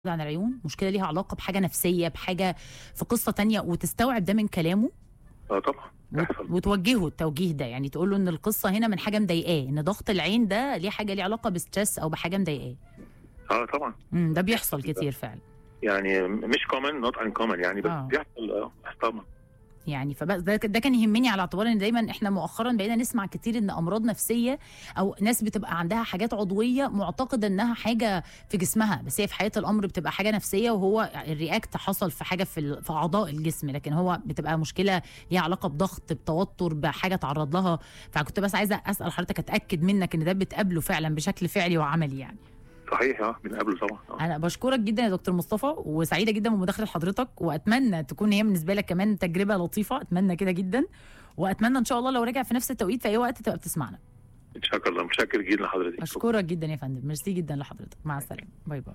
عن العيون مشكله ليها علاقه بحاجه نفسيه بحاجه في قصه تانية وتستوعب ده من كلامه اه طبعا وت- بيحصل وتوجهه التوجيه ده يعني تقول له ان القصه هنا من حاجه مضايقاه ان ضغط العين ده ليه حاجه ليه علاقه بستريس او بحاجه مضايقاه اه طبعا امم ده بيحصل كتير فعلا يعني مش كومن نوت ان كومن يعني بس آه. بيحصل اه طبعا يعني فبس ده, ده كان يهمني على اعتبار ان دايما احنا مؤخرا بقينا نسمع كتير ان امراض نفسيه او ناس بتبقى عندها حاجات عضويه معتقده انها حاجه في جسمها بس هي في حقيقه الامر بتبقى حاجه نفسيه وهو الرياكت حصل في حاجه في ال- في اعضاء الجسم لكن هو بتبقى مشكله ليها علاقه بضغط بتوتر بحاجه تعرض لها فكنت بس عايزه اسال حضرتك اتاكد منك ان ده بتقابله فعلا بشكل فعلي وعملي يعني صحيح اه بنقابله طبعا اه انا بشكرك جدا يا دكتور مصطفى وسعيده جدا بمداخله حضرتك واتمنى تكون هي بالنسبه لك كمان تجربه لطيفه اتمنى كده جدا واتمنى ان شاء الله لو رجع في نفس التوقيت في اي وقت تبقى بتسمعنا شكرا الله متشكر جدا لحضرتك اشكرك جدا يا فندم ميرسي جدا لحضرتك مع السلامه باي باي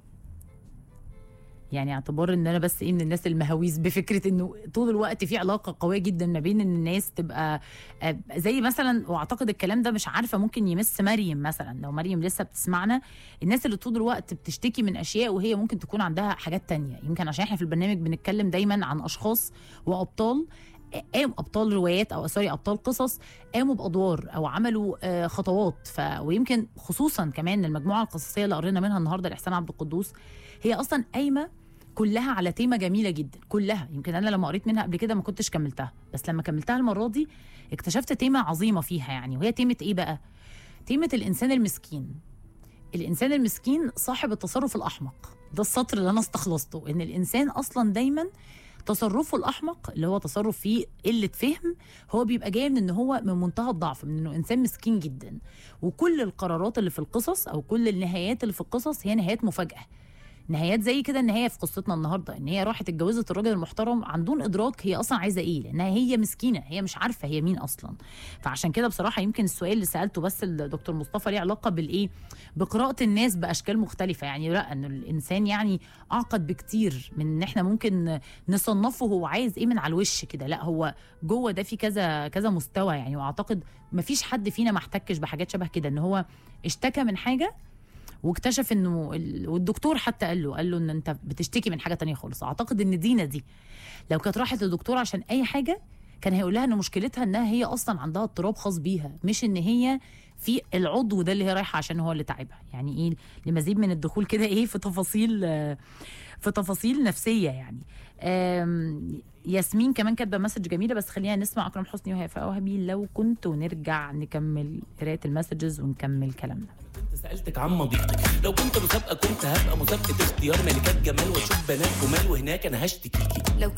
يعني اعتبار ان انا بس ايه من الناس المهاويس بفكره انه طول الوقت في علاقه قويه جدا ما بين ان الناس تبقى آه، زي مثلا واعتقد الكلام ده مش عارفه ممكن يمس مريم مثلا لو مريم لسه بتسمعنا الناس اللي طول الوقت بتشتكي من اشياء وهي ممكن تكون عندها حاجات تانية يمكن عشان احنا في البرنامج بنتكلم دايما عن اشخاص وابطال قاموا ابطال روايات او سوري ابطال قصص قاموا بادوار او عملوا آه، خطوات ف ويمكن خصوصا كمان المجموعه القصصيه اللي قرينا منها النهارده لاحسان عبد القدوس هي اصلا قايمه كلها على تيمه جميله جدا كلها يمكن انا لما قريت منها قبل كده ما كنتش كملتها بس لما كملتها المره دي اكتشفت تيمه عظيمه فيها يعني وهي تيمه ايه بقى تيمه الانسان المسكين الانسان المسكين صاحب التصرف الاحمق ده السطر اللي انا استخلصته ان الانسان اصلا دايما تصرفه الاحمق اللي هو تصرف فيه قله فهم هو بيبقى جاي من ان هو من منتهى الضعف من انه انسان مسكين جدا وكل القرارات اللي في القصص او كل النهايات اللي في القصص هي نهايات مفاجاه نهايات زي كده النهايه في قصتنا النهارده ان هي راحت اتجوزت الراجل المحترم عن دون ادراك هي اصلا عايزه ايه لانها هي مسكينه هي مش عارفه هي مين اصلا فعشان كده بصراحه يمكن السؤال اللي سالته بس الدكتور مصطفى ليه علاقه بالايه بقراءه الناس باشكال مختلفه يعني لا ان الانسان يعني اعقد بكتير من ان احنا ممكن نصنفه هو عايز ايه من على الوش كده لا هو جوه ده في كذا كذا مستوى يعني واعتقد مفيش حد فينا ما احتكش بحاجات شبه كده ان هو اشتكى من حاجه واكتشف انه ال- والدكتور حتى قال له قال له ان انت بتشتكي من حاجه تانية خالص اعتقد ان دينا دي لو كانت راحت للدكتور عشان اي حاجه كان هيقول لها ان مشكلتها انها هي اصلا عندها اضطراب خاص بيها مش ان هي في العضو ده اللي هي رايحه عشان هو اللي تعبها يعني ايه لمزيد من الدخول كده ايه في تفاصيل آه، في تفاصيل نفسيه يعني آم، ياسمين كمان كاتبه مسج جميله بس خلينا نسمع اكرم حسني وهيفاء وهبي لو كنت ونرجع نكمل قرايه المسجز ونكمل كلامنا كنت سألتك عن مضيقتك لو كنت مسابقة كنت هبقى مسابقة اختيار ملكات جمال واشوف بنات جمال وهناك انا هشتكيكي لو